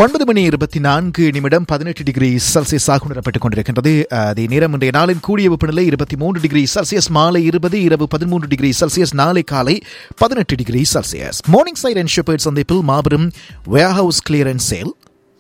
ஒன்பது மணி இருபத்தி நான்கு நிமிடம் பதினெட்டு டிகிரி செல்சியஸாக உணரப்பட்டுக் கொண்டிருக்கின்றது அதே நேரம் இன்றைய நாளின் கூடிய வெப்பநிலை இருபத்தி மூன்று டிகிரி செல்சியஸ் மாலை இருபது இரவு பதிமூன்று டிகிரி செல்சியஸ் நாளை காலை பதினெட்டு degree Celsius Morningside and Shepherd சந்திப்பில் மாபெரும் வேர்ஹவுஸ் கிளியரன்ஸ் சேல்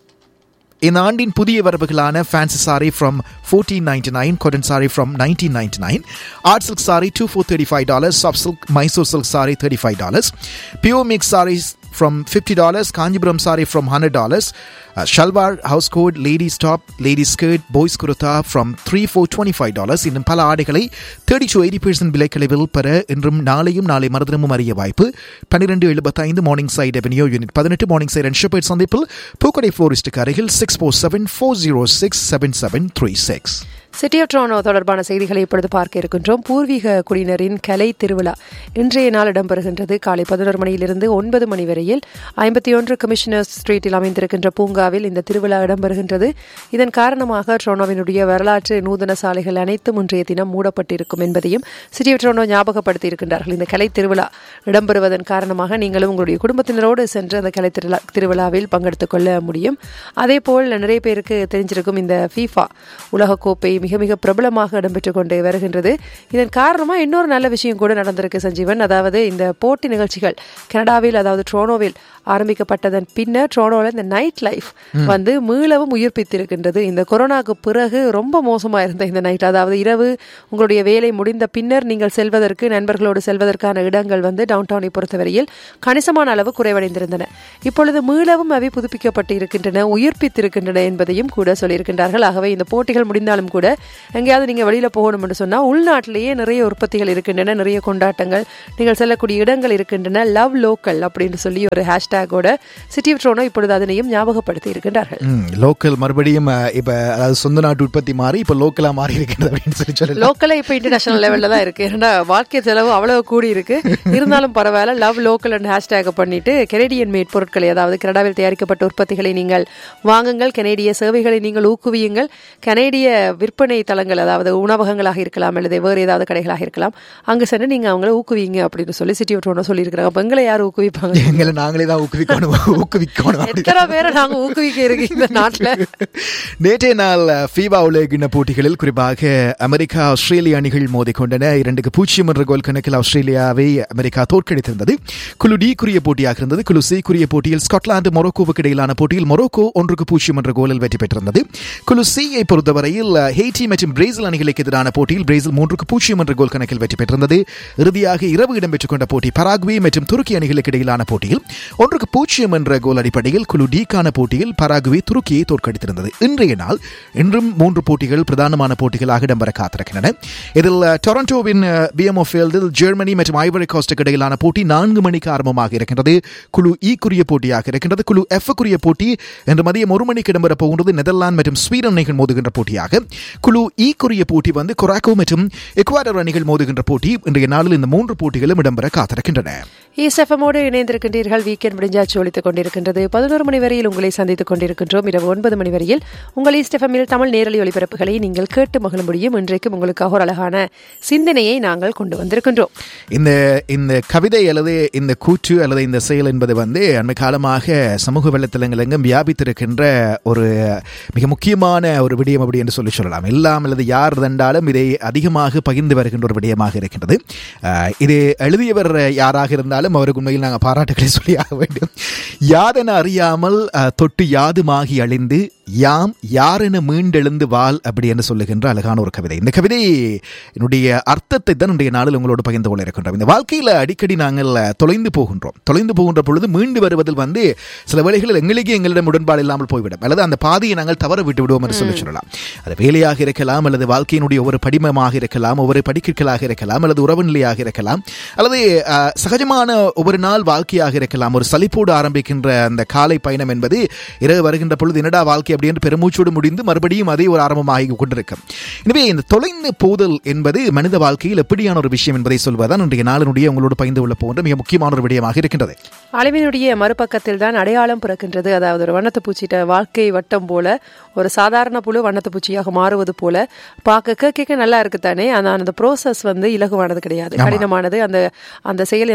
இந்த ஆண்டின் புதிய வரவுகளான fancy sari from fourteen ninety nine cotton sari from nineteen ninety nine art silk sari two for thirty five dollars soft silk Mysore silk sari thirty five dollars pure mix saris from $50, Kanjipuram sari from $100, uh, Shalwar, house code, ladies top, ladies skirt, boys kurta from $3 for $25 இன்னும் பல ஆடைகளை thirty to eighty percent விலைக்கழிவில் பெற இன்றும் நாளையும் நாளை மறுதினமும் அறிய வாய்ப்பு பன்னிரெண்டு எழுபத்தைந்து மார்னிங் சைட் அவென்யூ யூனிட் பதினெட்டு மார்னிங் சைட் அண்ட் ஷெப்பர்ட் சந்திப்பில் பூக்கடை ஃப்ளோரிஸ்டுக்கு அருகில் six four seven four zero six seven seven three six city of Toronto தொடர்பான செய்திகளை இப்பொழுது பார்க்க இருக்கின்றோம் பூர்வீக குடியினரின் கலை திருவிழா இன்றைய நாள் இடம்பெறுகின்றது காலை பதினோரு மணியிலிருந்து ஒன்பது மணி வரையில் ஐம்பத்தி ஒன்று கமிஷனர் ஸ்ட்ரீட்டில் அமைந்திருக்கின்ற பூங்காவில் இந்த திருவிழா இடம்பெறுகின்றது இதன் காரணமாக ட்ரோனோவினுடைய வரலாற்று நூதன சாலைகள் அனைத்தும் இன்றைய தினம் மூடப்பட்டிருக்கும் என்பதையும் சிட்டி ஆஃப் ட்ரோனோ ஞாபகப்படுத்தி இருக்கின்றார்கள் இந்த கலை திருவிழா இடம்பெறுவதன் காரணமாக நீங்களும் உங்களுடைய குடும்பத்தினரோடு சென்று அந்த கலை திருவிழா திருவிழாவில் பங்கெடுத்துக் கொள்ள முடியும் அதே போல் நிறைய பேருக்கு தெரிஞ்சிருக்கும் இந்த ஃபீஃபா உலகக்கோப்பை மிக மிக பிரபலமாக இடம்பெற்றுக் கொண்டு வருகின்றது இதன் காரணமாக இன்னொரு நல்ல விஷயம் கூட நடந்திருக்கு சஞ்சீவன் அதாவது இந்த போட்டி நிகழ்ச்சிகள் கனடாவில் அதாவது ட்ரோனோவில் ஆரம்பிக்கப்பட்டதன் பின்னர் ட்ரோனோவில் இந்த நைட் லைஃப் வந்து மீளவும் உயிர்ப்பித்திருக்கின்றது இந்த கொரோனாக்கு பிறகு ரொம்ப மோசமாக இருந்த இந்த நைட் அதாவது இரவு உங்களுடைய வேலை முடிந்த பின்னர் நீங்கள் செல்வதற்கு நண்பர்களோடு செல்வதற்கான இடங்கள் வந்து டவுன் டவுனை பொறுத்தவரையில் கணிசமான அளவு குறைவடைந்திருந்தன இப்பொழுது மீளவும் அவை புதுப்பிக்கப்பட்டு இருக்கின்றன உயிர்ப்பித்திருக்கின்றன என்பதையும் கூட சொல்லியிருக்கின்றார்கள் ஆகவே இந்த போட்டிகள் முடிந்தாலும் கூட எங்கேயாவது நீங்கள் வெளியில் போகணும் என்று சொன்னால் உள்நாட்டிலேயே நிறைய உற்பத்திகள் இருக்கின்றன நிறைய கொண்டாட்டங்கள் நீங்கள் செல்லக்கூடிய இடங்கள் இருக்கின்றன லவ் லோக்கல் அப்படின்னு சொல்லி ஒரு ஹேஷ்டேகோட சிட்டி ஆஃப் ட்ரோனோ இப்பொழுது அதனையும் ஞாபகப்படுத்தி இருக்கின்றார்கள் லோக்கல் மறுபடியும் அஹ், இப்ப அதாவது சொந்த நாட்டு உற்பத்தி மாறி இப்ப லோக்கலா மாறி இருக்கிறது அப்படின்னு சொல்லி சொல்லலாம் லோக்கலே இப்போ இன்டர்நேஷனல் லெவலில் தான் இருக்கு ஏன்னா வாழ்க்கை செலவு அவ்வளவு கூடி இருக்கு இருந்தாலும் பரவாயில்ல லவ் லோக்கல் அண்ட் ஹேஷ்டேக் பண்ணிட்டு கெனடியன் மேட் பொருட்களை அதாவது கனடாவில் தயாரிக்கப்பட்ட உற்பத்திகளை நீங்கள் வாங்குங்கள் கனேடிய சேவைகளை நீங்கள் ஊக்குவியுங்கள் கனேடிய விற்பனை தளங்கள் அதாவது உணவகங்களாக இருக்கலாம் அல்லது வேறு ஏதாவது கடைகளாக இருக்கலாம் அங்கு சென்று நீங்க அவங்கள ஊக்குவிங்க அப்படின்னு சொல்லி சிட்டி ஒன்று சொல்லியிருக்கிறாங்க அப்ப எங்களை யார் ஊக்குவிப்பாங்க எங்களை நாங்களே தான் ஊக்குவிக்கணும் ஊக்குவிக்கணும் அப்படி எத்தனை பேரை நாங்க ஊக்குவிக்க இருக்கு இந்த நாட்டுல நேற்றைய நாள் ஃபீபா உலகின போட்டிகளில் குறிப்பாக அமெரிக்கா ஆஸ்திரேலிய அணிகள் மோதிக்கொண்டன இரண்டுக்கு பூஜ்ஜியம் என்ற கோல் கணக்கில் ஆஸ்திரேலியாவை அமெரிக்கா தோற்கடித்திருந்தது குழு டி குறிய போட்டியாக இருந்தது குழு சி குறிய போட்டியில் ஸ்காட்லாந்து மொரோக்கோவுக்கு இடையிலான போட்டியில் மொரோக்கோ ஒன்றுக்கு பூஜ்ஜியம் என்ற கோலில் வெற்றி பெற்றிருந்தது குழு சியை பொறுத்தவரையில் ஹெய்டி மற்றும் பிரேசில் அணிகளுக்கு எதிரான போட்டியில் பிரேசில் மூன்றுக்கு பூஜ்ஜியம் என்ற கோல் கணக்கில் வெற்றி பெற்றிருந்தது இறுதியாக இரவு இடம்பெற்றுக் கொண்ட போட்டி பராகுவே மற்றும் துருக்கி அணிகளுக்கு இடையிலான போட்டியில் ஒன்றுக்கு பூஜ்ஜியம் என்ற கோல் அடிப்படையில் குழு டிக்கான போட்டியில் பராகுவே துருக்கியை தோற்கடித்திருந்தது இன்றைய நாள் இன்றும் மூன்று போட்டிகள் பிரதானமான போட்டிகளாக இடம்பெற காத்திருக்கின்றன இதில் அஹ், டொரண்டோவின் பிஎம்ஓ ஃபீல்டில் ஜெர்மனி மற்றும் ஐவரி கோஸ்டுக்கு இடையிலான போட்டி நான்கு மணிக்கு ஆரம்பமாக இருக்கின்றது குழு இ குறிய போட்டியாக இருக்கின்றது குழு எஃப் குறிய போட்டி இன்று மதியம் ஒரு மணிக்கு இடம்பெற போகின்றது நெதர்லாந்து மற்றும் ஸ்வீடன் அணிகள் மோதுகின்ற போட்டியாக குழு இ குறிய போட்டி வந்து கொராக்கோ மற்றும் எக்வாடர் அணிகள் மோதுகின்ற போட்டி இன்றைய நாளில் இந்த மூன்று போட்டிகளும் இடம்பெற காத்திருக்கின்றன ஈஸ்எஃப்எம்மோடு இணைந்திருக்கின்றீர்கள் வீக்கெண்ட் முடிஞ்சாச்சு ஒழித்துக் கொண்டிருக்கின்றது பதினோரு மணி வரையில் உங்களை சந்தித்துக் கொண்டிருக்கின்றோம் இரவு ஒன்பது மணி வரையில் உங்கள் ஈஸ்டெஃப்எம்மில் தமிழ் நேரலை ஒளிபரப்புகளை நீங்கள் கேட்டு மகிழ முடியும் இன்றைக்கும் உங்களுக்காக ஒரு அழகான சிந்தனையை நாங்கள் கொண்டு வந்திருக்கின்றோம் இந்த இந்த கவிதை அல்லது இந்த கூற்று அல்லது இந்த செயல் என்பது வந்து அண்மை காலமாக சமூக வலைத்தளங்கள் எங்கும் வியாபித்திருக்கின்ற ஒரு மிக முக்கியமான ஒரு விடயம் அப்படி என்று சொல்லி சொல்லலாம் எல்லாம் அல்லது யார் தண்டாலும் இதை அதிகமாக பகிர்ந்து வருகின்ற ஒரு விடயமாக இருக்கின்றது அஹ், இது எழுதியவர் யாராக இருந்தாலும் அவருக்கு உண்மையில் நாங்கள் பாராட்டுகளை சொல்லி ஆக வேண்டும் யாதென அறியாமல் அஹ், தொட்டு யாதுமாகி அழிந்து யாம் யாரென மீண்டெழுந்து வாழ் அப்படி என்று சொல்லுகின்ற அழகான ஒரு கவிதை இந்த கவிதை என்னுடைய அர்த்தத்தை தான் இன்றைய நாளில் உங்களோடு பகிர்ந்து கொள்ள இருக்கின்றோம் இந்த வாழ்க்கையில் அடிக்கடி நாங்கள் அஹ், தொலைந்து போகின்றோம் தொலைந்து போகின்ற பொழுது மீண்டு வருவதில் வந்து சில வேளைகளில் எங்களுக்கே எங்களிடம் உடன்பாடு இல்லாமல் போய்விடும் அல்லது அந்த பாதையை நாங்கள் தவற விட்டு விடுவோம் என்று சொல்லி சொல்லலாம் அது வேலையாக இருக்கலாம் அல்லது வாழ்க்கையினுடைய ஒவ்வொரு படிமமாக இருக்கலாம் ஒவ்வொரு படிக்கற்களாக இருக்கலாம் அல்லது உறவு நிலையாக இருக்கலாம் அல்லது அஹ், சகஜமான ஒவ்வொரு நாள் வாழ்க்கையாக இருக்கலாம் ஒரு சலிப்போடு ஆரம்பிக்கின்ற அந்த காலை பயணம் என்பது இரவு வருகின்ற பொழுது என்னடா வாழ்க்கை அப்படி என்று பெருமூச்சோடு முடிந்து மறுபடியும் அதே ஒரு ஆரம்பமாகி கொண்டிருக்கும் எனவே இந்த தொலைந்து போதல் என்பது மனித வாழ்க்கையில் எப்படியான ஒரு விஷயம் என்பதை சொல்வதுதான் இன்றைய நாளினுடைய உங்களோடு பகிர்ந்து கொள்ள போகின்ற மிக முக்கியமான ஒரு விடயமாக இருக்கின்றது அழிவினுடைய மறுபக்கத்தில் தான் அடையாளம் பிறக்கின்றது அதாவது ஒரு வண்ணத்து பூச்சிட்ட வாழ்க்கை வட்டம் போல ஒரு சாதாரண புழு வண்ணத்து பூச்சியாக மாறுவது போல பார்க்க கேட்க நல்லா இருக்குத்தானே ஆனால் அந்த ப்ரோசஸ் வந்து இலகுவானது கிடையாது கடினமானது அந்த அந்த செயல் அந்த செயல் திட்டம்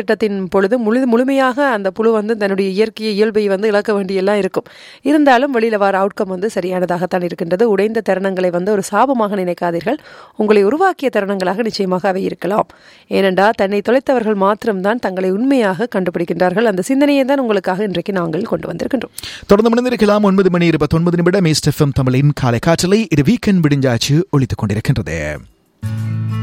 கட்டத்தின் பொழுது முழு முழுமையாக அந்த புழு வந்து தன்னுடைய இயற்கை இயல்பை வந்து இழக்க வேண்டியெல்லாம் இருக்கும் இருந்தாலும் வெளியில் வர அவுட்கம் வந்து சரியானதாகத்தான் இருக்கின்றது உடைந்த தருணங்களை வந்து ஒரு சாபமாக நினைக்காதீர்கள் உங்களை உருவாக்கிய தருணங்களாக நிச்சயமாக அவை இருக்கலாம் ஏனென்றால் தன்னை தொலைத்தவர்கள் மாத்திரம்தான் தங்களை உண்மையாக கண்டுபிடிக்கின்றார்கள் அந்த சிந்தனையை தான் உங்களுக்காக இன்றைக்கு நாங்கள் கொண்டு வந்திருக்கின்றோம் தொடர்ந்து மணிந்திருக்கலாம் ஒன்பது மணி இருபத்தொன்பது நிமிடம் ஈஸ்ட் எஃப்எம் தமிழின் காலை காற்றலை இது வீக்கெண்ட் விடிஞ்சாச்சு ஒழித்துக் கொண்டிருக்கின்றது